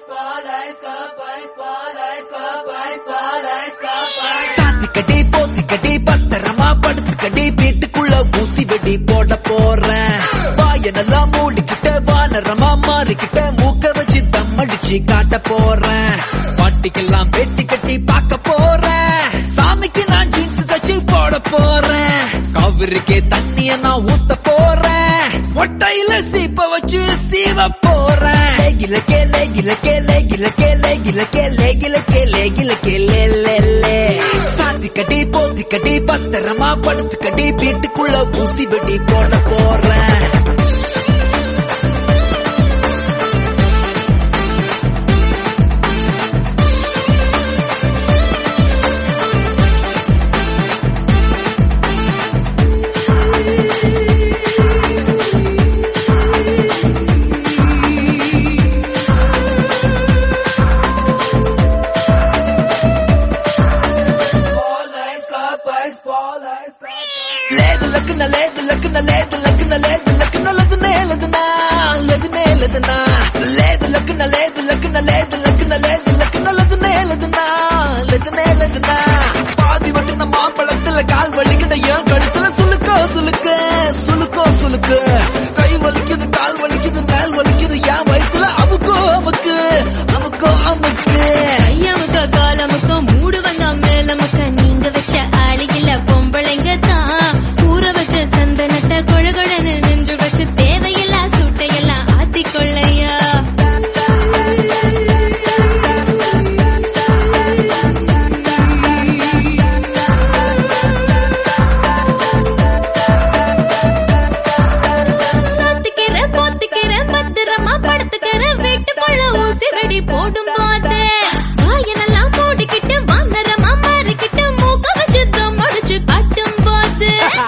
சாத்திக்கடி போத்திக்கடி பத்திரமா படுத்துக்கடி வீட்டுக்குள்ள ஊசி வெடி போட போறேன் வாயனெல்லாம் மூடிக்கிட்ட வானரமா மாறிக்கிட்ட மூக்க வச்சு தம் அடிச்சு காட்ட போறேன் பாட்டிக்கெல்லாம் வெட்டி கட்டி பார்க்க போறேன் சாமிக்கு நான் ஜீன்ஸ் தச்சு போட போறேன் காவிரிக்கே தண்ணிய நான் ஊத்த போறேன் ஒட்டையில சீப்ப வச்சு சீவ போறேன் லேகில கே லேகில கே லேகில கே லேகில கே லேகில கே லேகில கே லே லே லே சாத்தி கட்டி போத்தி கட்டி பத்திரமா படுத்து கட்டி வீட்டுக்குள்ள ஊசி வெடி போட போறேன் లేదు లక్కున లేదు లక్కున లేదు లక్కున లేదు లక్కున లేదు నేలదునా లేదు నేలదునా లేదు లక్కున లేదు లక్కున లేదు లక్కున లేదు లక్కున లేదు నేలదునా లేదు నేలదునా பாதி வட்டுன மாம்பழத்துல கால் வலிக்குது ஏன் கழுத்துல சுளுக்கோ சுளுக்கு சுளுக்கோ சுளுக்கு கை வலிக்குது கால் வலிக்குது மேல் வலிக்குது என் வயித்துல அமுக்கோ அமுக்கு அமுக்கோ அமுக்கு ஐயாமுக்க காலமுக்க மூடு வந்தா மேலமுக்க நீங்க வச்ச ஆளியில பொம்பளைங்க தான் ஊற வச்ச சந்தனத்தை கொழகொழன்னு நின்று வச்சு தேவையில்லா சூட்டையெல்லாம் ஆத்திக்கொள்ளையா சாத்திக்கிற போத்திக்கிற பத்திரமா படுத்துக்கிற வீட்டுக்குள்ள ஊசி வெடி போடும் போது வாயனெல்லாம் மூடிக்கிட்டு வானரமா மாறிக்கிட்டு மூக்க வச்சு தம் அடிச்சு கட்டும் போது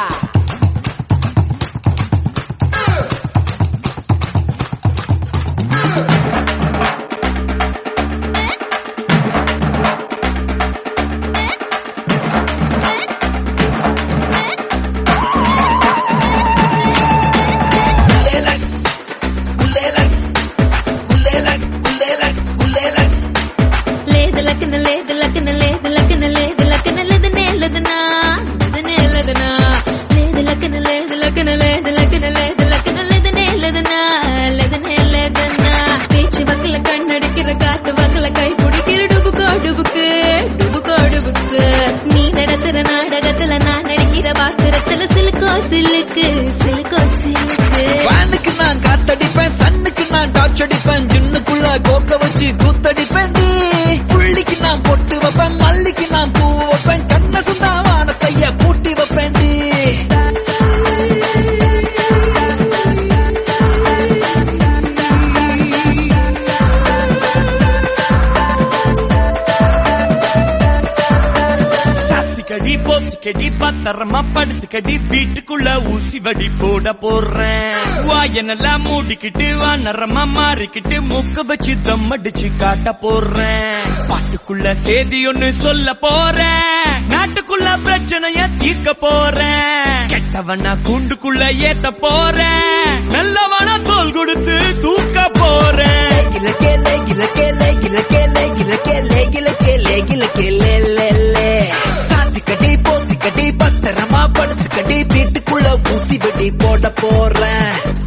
Ulelak, ulelak, ulelak, ulelak, ulelak. లేదు లక్కన లేదు లక్కన లేదు లక్కన లేదు లక్కన లేదు నేలదనా లేదు నేలదనా లేదు లక్కన లేదు లక్కన లేదు లక్కన లేదు లక్కన లేదు నేలదనా లేదు నేలదనా பேச்சு வக்கல கண்ணடிக்கிற காத்து வக்கல கை பிடிக்கிற டுபுக்கோ டுபுக்கு டுபுக்கோ டுபுக்கு நீ நடத்துற நாடகத்துல நான் நடிக்கிற பாத்திரத்துல சிலுக்கோ சிலுக்கு சிலுக்கோ சிலுக்கு வானுக்கு நான் காத்தடிப்பேன் சன்னுக்கு நான் டார்ச் அடிப்பேன் ஜின்னுக்குள்ள கோக்க வச்சு கூத்தடிப்பேன் நீ புள்ளிக்கு நான் பொட்டு வைப்பேன் மல்லிக்கு நான் பூ வைப்பேன் கண்ண சுந்தா வானத்தைய பூட்டி வைப்பேன் நீ சாத்திக்கடி போத்திக்கடி பத்திரமா படுத்துக்கடி வீட்டுக்குள்ள ஊசி வடி போட போடுறேன் வாயனெல்லாம் மூடிக்கிட்டு வானரமா மாறிக்கிட்டு மூக்க வச்சு தம் அடிச்சு காட்ட போடுறேன் பாட்டுக்குள்ள செய்தி ஒண்ணு சொல்ல போறேன் நாட்டுக்குள்ள பிரச்சனைய தீர்க்க போறேன் கெட்டவனா கூண்டுக்குள்ள ஏத்த போறேன் நல்லவனா தோல் கொடுத்து தூக்க போறேன் லேகில கே லேகில கே லேகில கே லேகில கே லேகில கே லேகில கே லே லே லே சாத்தி கட்டி போத்தி கட்டி பத்திரமா படுத்து கட்டி வீட்டுக்குள்ள ஊசி வெடி போட போறேன்